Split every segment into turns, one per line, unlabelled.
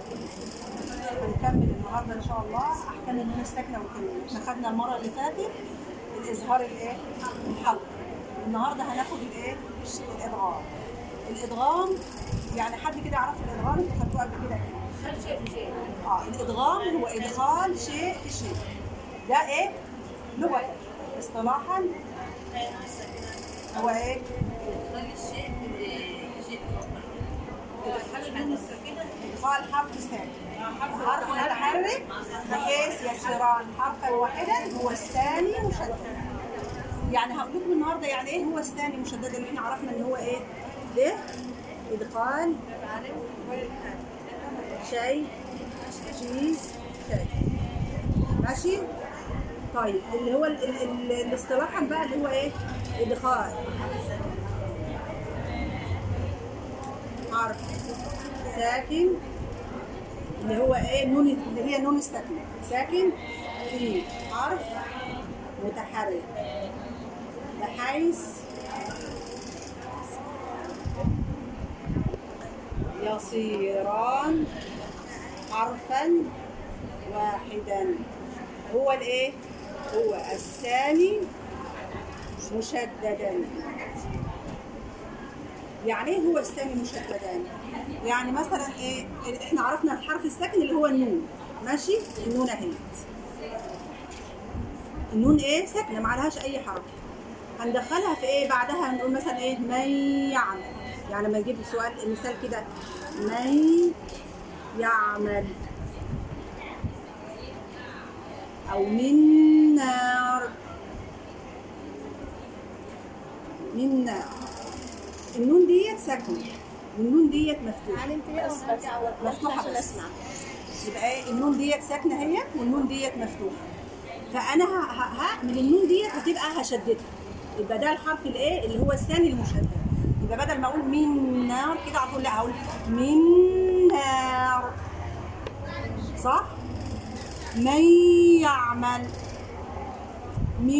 هنكمل النهارده ان شاء الله احكام النون الساكنه والكلمه احنا خدنا المره اللي فاتت الاظهار الايه الحلق النهارده هناخد الايه الادغام الادغام يعني حد كده يعرف الادغام انتوا خدتوه قبل كده اكيد اه الادغام هو ادخال شيء في شيء ده ايه لغه اصطلاحا هو ايه ادخال حرف ساكن حرف متحرك بحيث يصيران حرفا واحدا هو الثاني مشدد يعني هقول لكم النهارده يعني ايه هو الثاني مشدد اللي احنا عرفنا ان هو ايه ليه ادخال شيء شيز شيء ماشي طيب اللي هو ال- ال- ال- الاصطلاحا بقى اللي هو ايه ادخال حرف ساكن اللي هو ايه نون اللي هي نون الساكنه ساكن في حرف متحرك بحيث يصيران حرفا واحدا هو الايه هو الثاني مشددا يعني ايه هو الثاني مشددا يعني مثلا ايه احنا عرفنا الحرف الساكن اللي هو النون ماشي النون اهي النون ايه ساكنه ما عليهاش اي حرف هندخلها في ايه بعدها هنقول مثلا ايه من يعمل يعني لما نجيب سؤال مثال كده من يعمل او من نار من نار النون ديت ساكنه والنون ديت مفتوحه
يعني انت بس
مفتوحه
عشان
بس
اسمع
يبقى ايه النون ديت ساكنه هي والنون ديت مفتوحه فانا ه- ه- هعمل النون ديت هتبقى هشددها يبقى ده الحرف الايه اللي هو الثاني المشدد يبقى بدل ما اقول من نار كده على طول لا هقول من نار صح من يعمل من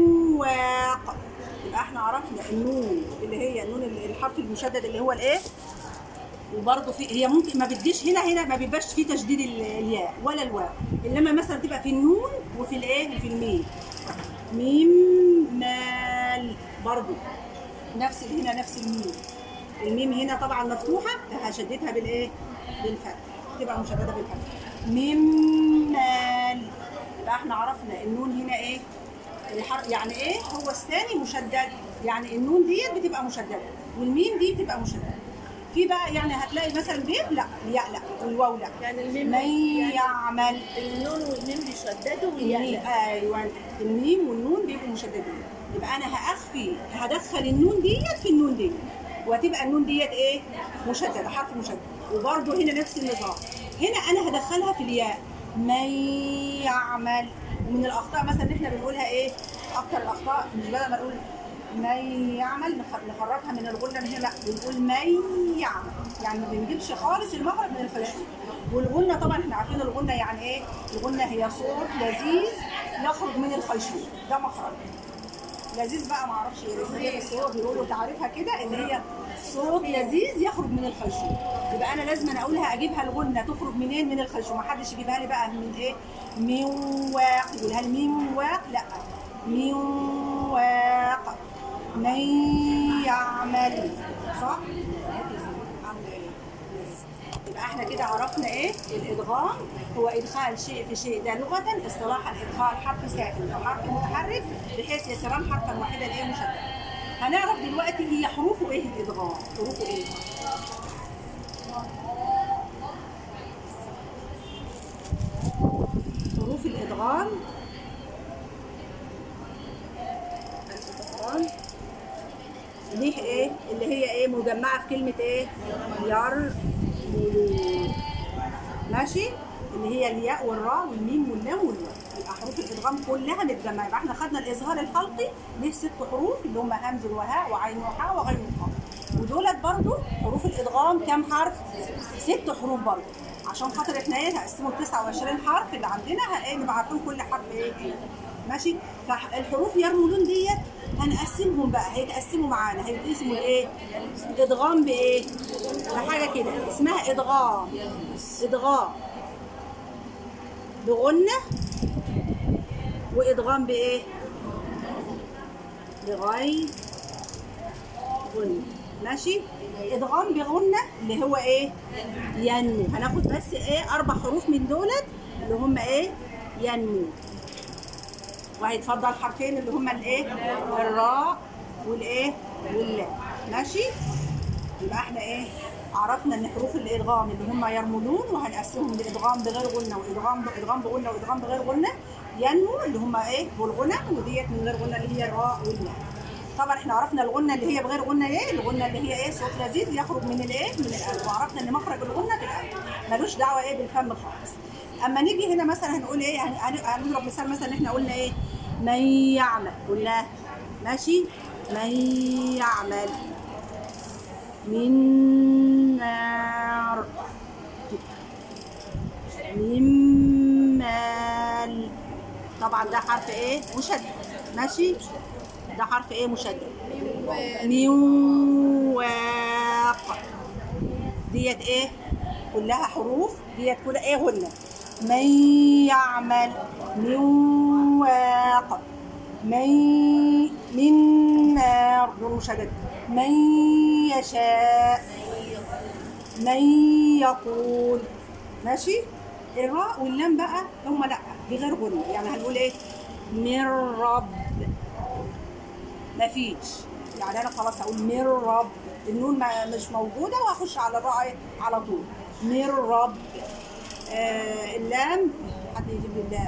واق يبقى احنا عرفنا النون اللي هي النون اللي- الحرف المشدد اللي هو الايه وبرضه في هي ممكن ما بتجيش هنا هنا ما بيبقاش في تشديد ال- الياء ولا الواو انما مثلا تبقى في النون وفي الايه وفي الميم ميم مال برضه نفس ال- هنا نفس الميم الميم هنا طبعا مفتوحه فهشددها بالايه بالفتح تبقى مشدده بالفتح ميم مال يبقى احنا عرفنا النون هنا ايه الحرف يعني ايه هو الثاني مشدد يعني النون ديت بتبقى مشدده والميم دي بتبقى مشدده في بقى يعني هتلاقي مثلا ب لا الياء لا والواو لا
يعني الميم
من
يعني
يعمل
النون والميم بيشددوا
الميم
ويعلى
ايوه الميم والنون بيبقوا مشددين يبقى انا هاخفي هدخل النون ديت في النون ديت وهتبقى النون ديت ايه مشدده حرف مشدد وبرده هنا نفس النظام هنا انا هدخلها في الياء من يعمل ومن الاخطاء مثلا اللي احنا بنقولها ايه اكتر الاخطاء مش بدل ما نقول من يعمل نخ- نخرجها من الغنه من هنا لا بنقول من يعمل يعني ما بنجيبش خالص المخرج من الخيشوم والغنه طبعا احنا عارفين الغنه يعني ايه الغنه هي صوت لذيذ يخرج من الخيشوم ده مخرج لذيذ بقى ما اعرفش ايه لذيذ إيه، بس هو بيقولوا تعريفها كده ان هي صوت لذيذ يخرج من الخيشوم يبقى انا لازم أنا اقولها اجيبها الغنه تخرج منين من الخيشوم ما حدش يجيبها لي بقى من ايه من واق يقولها لي من واق لا من واق من يعمل صح عاملة إيه؟ يبقى احنا كده عرفنا ايه الادغام هو ادخال شيء في شيء ده لغه اصطلاحا ادخال حرف ساكن في حرف متحرك بحيث يصيران حرفا واحدا ايه مشدد هنعرف دلوقتي هي حروفه ايه الادغام حروفه ايه حروف الادغام الادغام ليه ايه اللي هي ايه مجمعه في كلمه ايه يرملون ماشي اللي هي الياء والراء والميم واللام والواو يبقى حروف الادغام كلها متجمعه يبقى احنا خدنا الاظهار الحلقي ليه ست حروف اللي هم همز وهاء وعين وحاء وغين وقاف ودولت برضو حروف الادغام كام حرف؟ ست حروف برضو عشان خاطر احنا ايه هقسمه ل 29 حرف اللي عندنا ه- نبقى عارفين كل حرف ايه ايه ماشي فالحروف يرملون ديت هنقسمهم بقى هيتقسموا معانا هيتقسموا لايه؟ ادغام بايه؟ بحاجه كده اسمها ادغام ادغام بغنه وادغام بايه بغير غنه ماشي ادغام بغنه اللي هو ايه ينمو هناخد بس ايه اربع حروف من دولت اللي هم ايه ينمو وهيتفضل حرفين اللي هم الايه الراء والايه واللام ماشي يبقى احنا ايه عرفنا ان حروف الادغام اللي هم يرملون وهنقسمهم لادغام بغير غنه وادغام ادغام بغنه وادغام بغير غنه ينمو اللي هم ايه بالغنى وديت من غير غنه اللي هي الراء واللام طبعا احنا عرفنا الغنه اللي هي بغير غنه ايه الغنه اللي هي ايه صوت لذيذ يخرج من الايه من القلب وعرفنا ان مخرج الغنه في القلب ملوش دعوه ايه بالفم خالص اما نيجي هنا مثلا هنقول ايه هن- هن- هنضرب مثال مثلا ان احنا قلنا ايه من يعمل قلنا ماشي من يعمل من نار من مال طبعا ده حرف ايه مشدد ماشي ده حرف ايه مشدد من واق ديت ايه كلها حروف ديت كلها ايه غنة من يعمل من واق من من نار نور مشدد من يشاء من يقول ماشي الراء واللام بقى هما لا بغير غنة يعني هنقول ايه من رب مفيش يعني انا خلاص هقول من رب النون ما مش موجوده وهخش على الراء على طول من رب آه اللام حد يجيب لي اللام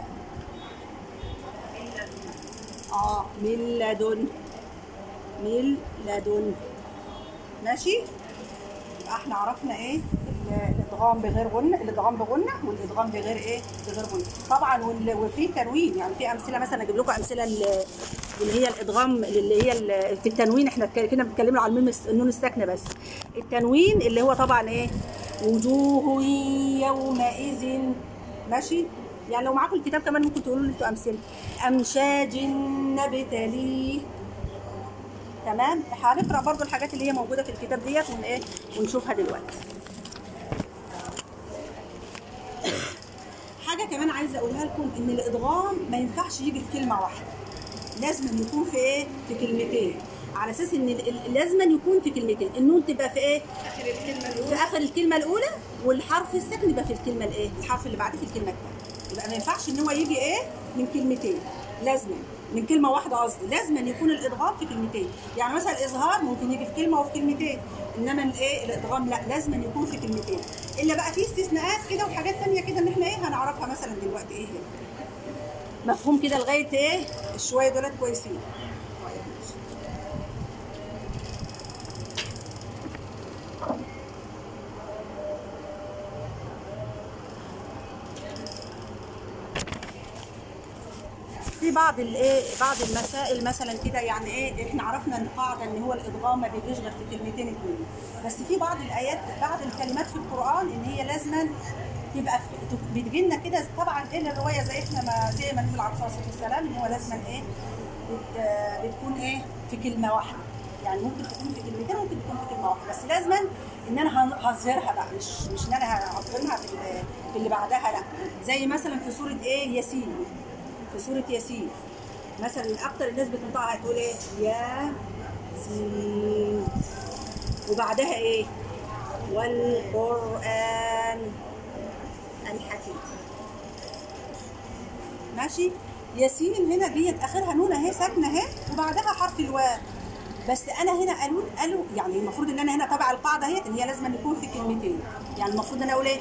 اه من لدن من لدن ماشي يبقى احنا عرفنا ايه ال- الادغام بغير غنة الادغام بغنة والادغام بغير ايه بغير غنة طبعا وال- وفي تنوين يعني في امثله مثلا اجيب لكم امثله ال- اللي هي الادغام اللي هي ال- في التنوين احنا اتك- كنا بنتكلم على الميم الس- النون الساكنه بس التنوين اللي هو طبعا ايه وجوه يومئذ ماشي يعني لو معاكم الكتاب كمان ممكن تقولوا لي انتوا امثله امشاج نبتليه تمام هنقرا برضو الحاجات اللي هي موجوده في الكتاب ديت ون ايه ونشوفها دلوقتي حاجه كمان عايزه اقولها لكم ان الادغام ما ينفعش يجي في كلمه واحده لازم يكون في ايه في كلمتين على اساس ان ال- ال- لازم يكون في كلمتين النون تبقى في ايه
اخر الكلمه الاولى
في اخر الكلمه الاولى والحرف الساكن يبقى في الكلمه الايه الحرف اللي بعديه في الكلمه الثانيه يبقى ما ينفعش ان هو يجي ايه من كلمتين لازم من كلمه واحده قصدي لازم أن يكون الادغام في كلمتين يعني مثلا الاظهار ممكن يجي في كلمه وفي كلمتين انما الايه الادغام لا لازم أن يكون في كلمتين الا بقى في استثناءات كده وحاجات تانية كده ان احنا ايه هنعرفها مثلا دلوقتي ايه هي مفهوم كده لغايه ايه الشويه دولت كويسين طيب ماشي. في بعض الايه بعض المسائل مثلا كده يعني ايه احنا عرفنا ان قاعده ان هو الادغام ما بيجيش غير في كلمتين اتنين بس في بعض الايات بعض الكلمات في القران ان هي لازما تبقى في بتجي لنا كده طبعا ايه الروايه زي احنا ما زي ما نزل على الرسول صلى الله عليه وسلم ان هو لازما ايه بت بتكون ايه في كلمه واحده يعني ممكن تكون في كلمتين ممكن تكون في كلمه واحده بس لازما ان انا هن- هظهرها بقى مش مش ان انا هظهرها في اللي, في اللي بعدها لا زي مثلا في سوره ايه ياسين في سورة ياسين مثلا أكتر الناس بتنطقها هتقول إيه؟ يا سين وبعدها إيه؟ والقرآن الحكيم ماشي؟ ياسين هنا ديت آخرها نون أهي ساكنة أهي وبعدها حرف الواو بس انا هنا قالوا قالوا يعني المفروض ان انا هنا تبع القاعده اهي ان هي لازم أن يكون في كلمتين يعني المفروض ان انا اقول ايه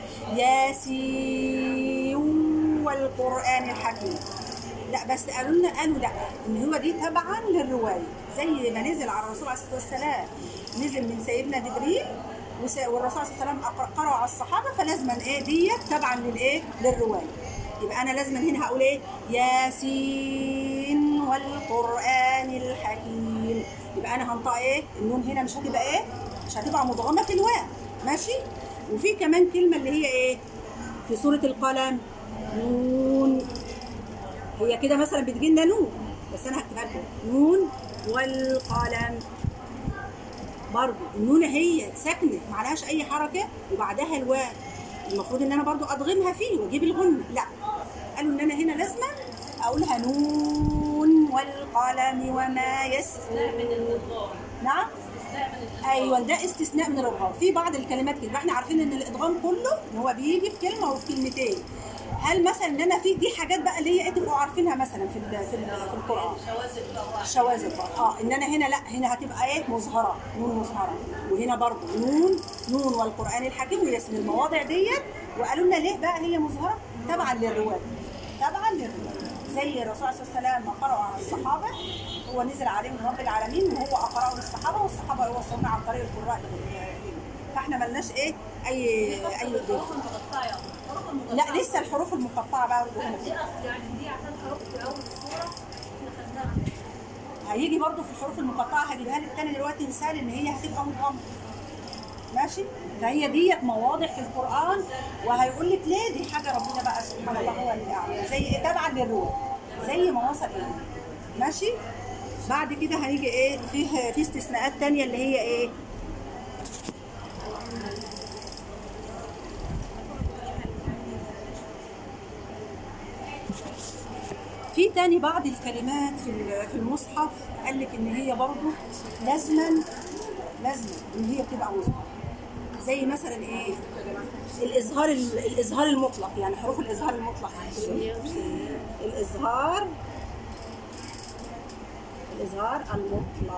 ياسين والقران الحكيم لا بس قالوا لنا قالوا لا ان هو دي تبعا للروايه زي ما نزل على الرسول عليه الصلاه والسلام نزل من سيدنا جبريل وس- والرسول صلى الله عليه وسلم أقر- قرأ على الصحابه فلازما ايه ديت تبعا للايه للروايه يبقى انا لازما هنا هقول ايه ياسين والقران الحكيم يبقى انا هنطق ايه النون هنا مش هتبقى ايه مش هتبقى مدغمه في الواو ماشي وفي كمان كلمه اللي هي ايه في سوره القلم نون هي كده مثلا بتجي لنا نون بس انا هكتبها لكم نون والقلم برضو النون هي ساكنه ما عليهاش اي حركه وبعدها الواو المفروض ان انا برضو ادغمها فيه واجيب الغنه لا قالوا ان انا هنا لازمه اقولها نون والقلم وما يسطرون نعم ايوه ده استثناء من الادغام في بعض الكلمات كده احنا عارفين ان الادغام كله ان هو بيجي في كلمه وفي كلمتين هل مثلا ان انا في دي حاجات بقى اللي هي ايه تبقوا عارفينها مثلا في ال في, ال في القران الشواذ بقى اه ان انا هنا لا هنا هتبقى ايه مظهره نون مظهره وهنا برضه نون نون والقران الحكيم وياسين المواضع ديت وقالوا لنا ليه بقى هي مظهره تبعا للروايه تبعا للروايه زي الرسول صلى الله عليه وسلم ما قرأوا على الصحابه هو نزل عليه من رب العالمين وهو اقرأه للصحابه والصحابه وصلنا عن طريق القراء فاحنا ملناش ايه اي اي دين. لا لسه الحروف المقطعه بقى
يعني دي عشان حروف في اول السوره احنا خدناها
هيجي برضو في الحروف المقطعه هجيبها لك تاني دلوقتي مثال ان هي هتبقى مضغمه ماشي فهي ديت مواضع في القران وهيقول لك ليه دي حاجه ربنا بقى سبحان الله هو اللي اعلم زي ايه تبعا للروح زي ما وصل اليه ماشي بعد كده هنيجي ايه فيه في استثناءات تانية اللي هي ايه في تاني بعض الكلمات في ال- في المصحف قال لك ان هي برضه لازما لازما ان هي بتبقى مظهره زي مثلا ايه الاظهار ال- الاظهار المطلق يعني حروف الاظهار المطلق الاظهار الاظهار المطلق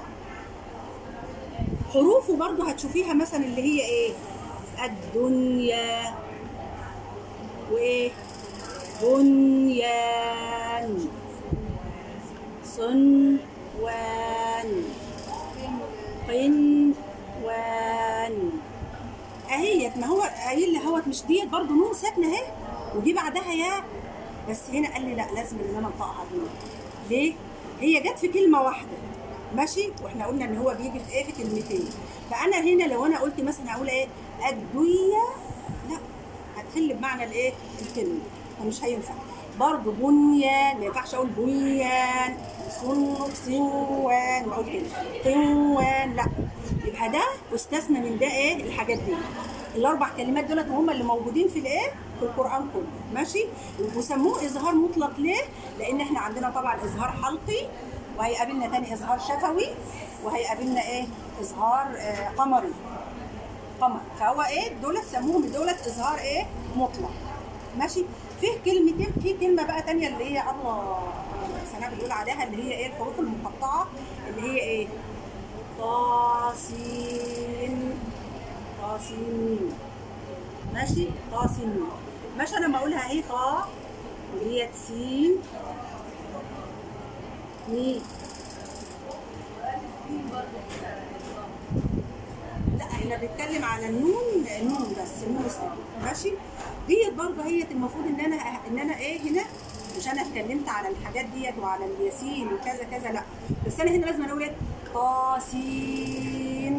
حروفه برضه هتشوفيها مثلا اللي هي ايه الدنيا وايه بنيان صنوان قنوان اهيت ما هو قايل لي هوت مش ديت برضه نون ساكنه اهي ودي بعدها يا بس هنا قال لي لا لازم ان انا انطقها دي ليه؟ هي جت في كلمه واحده ماشي واحنا قلنا ان هو بيجي في ايه في كلمتين فانا هنا لو انا قلت مثلا اقول ايه الدنيا لا هتخل بمعنى الايه الكلمه فمش هينفع برضه بنيان ما ينفعش اقول بنيان صن صنوان واقول كده قنوان لا يبقى ده استثنى من ده ايه الحاجات دي الاربع كلمات دولت هم اللي موجودين في الايه في القران كله ماشي وسموه اظهار مطلق ليه لان احنا عندنا طبعا اظهار حلقي وهيقابلنا تاني اظهار شفوي وهيقابلنا ايه اظهار آه قمري قمر فهو ايه دولت سموهم دولت اظهار ايه مطلق ماشي فيه كلمتين في كلمه بقى تانية اللي هي الله سناء بتقول عليها اللي هي ايه الحروف المقطعه اللي هي ايه طاسين طاسين ماشي طاسين ماشي انا لما اقولها ايه طا وديت سين مي لا احنا بنتكلم على النون النون بس النون الساكنه ماشي ديت برضه هي المفروض ان انا ان انا ايه هنا مش انا اتكلمت على الحاجات ديت وعلى الياسين وكذا كذا لا بس انا هنا لازم اقول ايه طاسين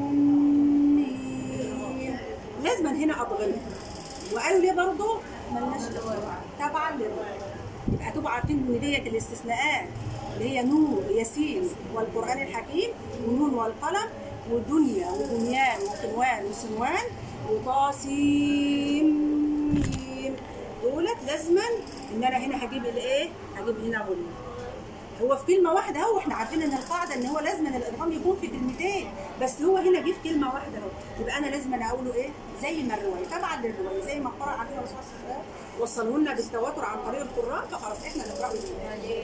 ميم. لازم هنا اضغم وقالوا ليه برضه ملناش دعوة. تبعا للرواية يبقى تبقوا عارفين ان ديت الاستثناءات اللي هي نون ياسين والقران الحكيم ونون والقلم ودنيا ودنيان وقنوان وسنوان وطاسيم ميم. دولت لازما ان انا هنا هجيب الايه؟ هجيب هنا غنى هو في كلمه واحده اهو احنا عارفين ان القاعده ان هو لازم الادغام يكون في كلمتين بس هو هنا جه في كلمه واحده اهو يبقى انا لازم أنا اقوله ايه زي ما الروايه تبعا للروايه زي ما قرأ علينا الرسول صلى الله عليه وسلم وصلوا لنا بالتواتر عن طريق القران فخلاص احنا نقراه بالرواية.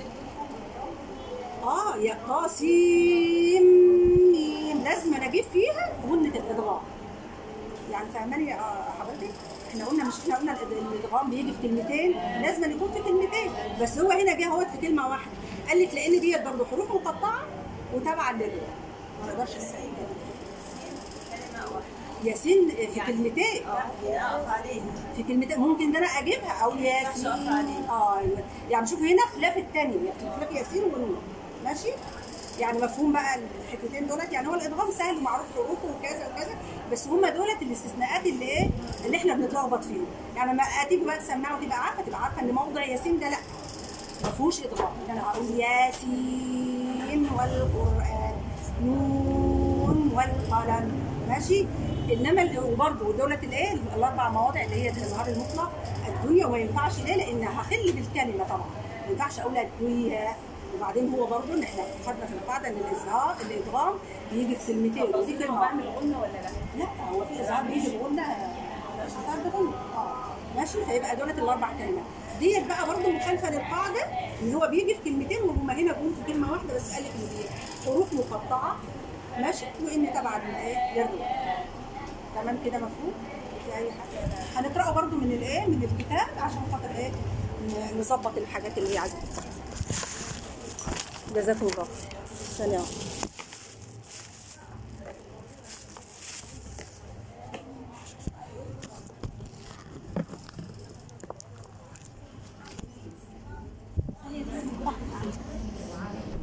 اه يا قاسم ميم. لازم أنا اجيب فيها غنه الادغام يعني فاهماني يا حضرتك احنا قلنا مش احنا قلنا الإد- الادغام بيجي في كلمتين لازم أن يكون في كلمتين بس هو هنا جه اهوت في كلمه واحده قال لك لان ديت برضه حروف مقطعه وتابعه للروايه ما نقدرش نسال ياسين في كلمتين
اقف عليها
في كلمتين ممكن ان انا اجيبها او ياسين
أقف عليه.
اه يعني شوف هنا خلاف الثانيه خلاف ياسين ونون ماشي يعني مفهوم بقى الحتتين دولت يعني هو الادغام سهل ومعروف حروفه وكذا وكذا بس هم دولت الاستثناءات اللي ايه اللي احنا بنتلخبط فيهم يعني لما تيجي بقى تسمعه وتبقى عارفه تبقى عارفه ان موضع ياسين ده لا ما فيهوش ادغام انا هقول ياسين والقران نون والقلم ماشي انما ال- وبرضه دولة الايه الاربع مواضع اللي هي الظهار المطلق الدنيا وما ينفعش ليه لان هخل بالكلمه طبعا ما ينفعش اقول الدنيا وبعدين هو برضه ان احنا خدنا في القاعده ان الاظهار الادغام بيجي في كلمتين وفي
قصدي
كلمه
هو
واحدة.
بعمل غنه ولا لا؟
لا هو في اظهار بيجي بغنى اظهار بغنى اه ماشي فيبقى دولة الاربع كلمات ديت بقى برضه مخالفه للقاعده ان هو بيجي في كلمتين وهم هنا جم في كلمه واحده بس قال لك ان دي حروف مقطعه ماشي وان تبع الايه للروايه تمام كده مفهوم في اي حاجه هنقراه برضه من الايه من الكتاب عشان خاطر ايه ن- نظبط الحاجات اللي هي عايزه جزاكم الله سلام